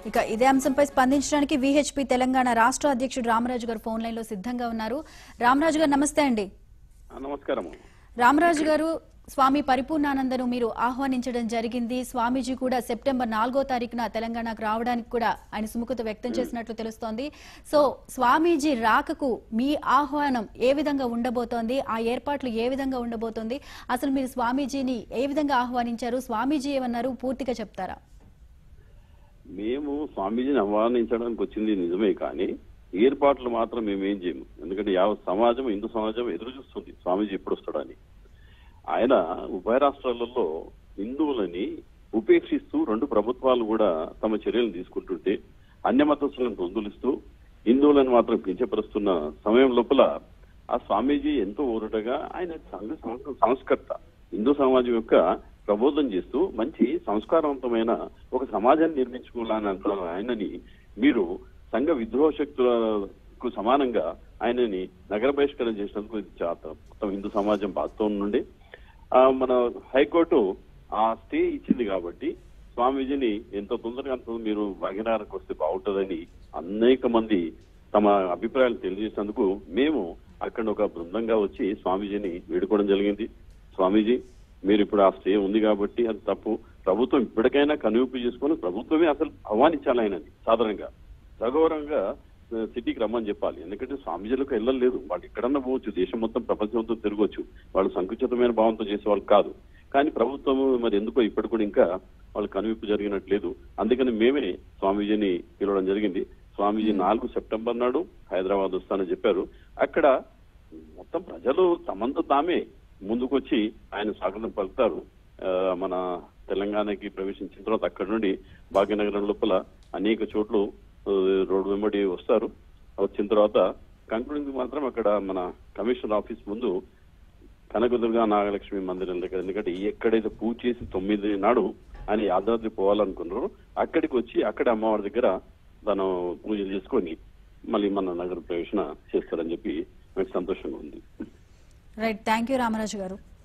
ఇక ఇదే అంశంపై స్పందించడానికి విహెచ్పి తెలంగాణ రాష్ట్ర అధ్యక్షుడు రామరాజు గారు ఫోన్ లైన్ లో సిద్ధంగా ఉన్నారు రామరాజు గారు నమస్తే అండి ఆ, నమస్కారము రామరాజు గారు స్వామి పరిపూర్ణానందను మీరు ఆహ్వానించడం జరిగింది స్వామీజీ కూడా సెప్టెంబర్ నాలుగో తారీఖున తెలంగాణకు రావడానికి కూడా ఆయన సుముఖత వ్యక్తం చేసినట్లు తెలుస్తోంది సో స్వామీజీ రాకకు మీ ఆహ్వానం ఏ విధంగా ఉండబోతోంది ఆ ఏర్పాట్లు ఏ విధంగా ఉండబోతోంది అసలు మీరు స్వామీజీని ఏ విధంగా ఆహ్వానించారు స్వామీజీ ఏమన్నారు పూర్తిగా చెప్తారా మేము స్వామీజీని ఆహ్వానించడానికి వచ్చింది నిజమే కానీ ఏర్పాట్లు మాత్రం మేము ఏం చేయము ఎందుకంటే యావత్ సమాజం హిందూ సమాజం ఎదురు చూస్తుంది స్వామీజీ ఎప్పుడు వస్తాడని ఆయన ఉభయ రాష్ట్రాలలో హిందువులని ఉపేక్షిస్తూ రెండు ప్రభుత్వాలు కూడా తమ చర్యలు తీసుకుంటుంటే అన్య మతస్థులను తొందులిస్తూ హిందువులను మాత్రం కించపరుస్తున్న సమయం లోపల ఆ స్వామీజీ ఎంతో ఊరటగా ఆయన సంఘ సంఘ సంస్కర్త హిందూ సమాజం యొక్క ప్రబోధం చేస్తూ మంచి సంస్కారవంతమైన ఒక సమాజాన్ని నిర్మించుకోవాలని అంటున్న ఆయనని మీరు సంఘ విద్రోహ శక్తులకు సమానంగా ఆయనని నగర బహిష్కరణ చేసినందుకు ఇది చాలా మొత్తం హిందూ సమాజం బాధతో నుండి ఆ, మన హైకోర్టు ఆ స్టే ఇచ్చింది కాబట్టి స్వామీజీని ఎంత తొందరగా అంత తొందరగా మీరు భాగ్యనగరకు వస్తే బాగుంటుందని అనేక మంది తమ అభిప్రాయాలు తెలియజేసినందుకు మేము అక్కడ ఒక బృందంగా వచ్చి స్వామీజీని వేడుకోవడం జరిగింది స్వామీజీ మీరు ఇప్పుడు ఆ స్టే ఉంది కాబట్టి అది తప్పు ప్రభుత్వం ఇప్పటికైనా కనువిప్పు చేసుకొని ప్రభుత్వమే అసలు ఆహ్వానించాలి ఆయనని సాధారణంగా సగౌరవంగా ఆ, సిటీకి రమ్మని చెప్పాలి ఎందుకంటే స్వామీజీలకు వెళ్ళలేదు వాళ్ళు ఎక్కడన్నా పోవచ్చు దేశం మొత్తం ప్రపంచం మొత్తం తిరగవచ్చు వాళ్ళు సంకుచితమైన భావంతో చేసే వాళ్ళు కాదు కానీ ప్రభుత్వం మరి ఎందుకో ఇప్పటి కూడా ఇంకా వాళ్ళు కనువిప్పు జరిగినట్లేదు అందుకని మేమే స్వామీజీని పిలవడం జరిగింది స్వామీజీ నాలుగు సెప్టెంబర్ నాడు హైదరాబాద్ వస్తానని చెప్పారు అక్కడ మొత్తం ప్రజలు తమంత తామే ముందుకొచ్చి ఆయన స్వాగతం పలుకుతారు ఆ, మన తెలంగాణకి ప్రవేశించిన తర్వాత అక్కడ నుండి భాగ్యనగరం లోపల అనేక చోట్ల ఆ, రోడ్డు వెంబడి వస్తారు వచ్చిన తర్వాత కంక్లూడింగ్ మాత్రం అక్కడ మన కమిషనర్ ఆఫీస్ ముందు కనకదుర్గా నాగలక్ష్మి మందిరం దగ్గర ఎందుకంటే ఎక్కడైతే పూజ చేసి తొమ్మిది నాడు ఆయన యాదాద్రి పోవాలనుకున్నారో అక్కడికి వచ్చి అక్కడ అమ్మవారి దగ్గర తను పూజలు చేసుకొని మళ్ళీ మన నగర ప్రవేశన చేస్తారని చెప్పి నాకు సంతోషంగా ఉంది రైట్ థ్యాంక్ యూ రామరాజు గారు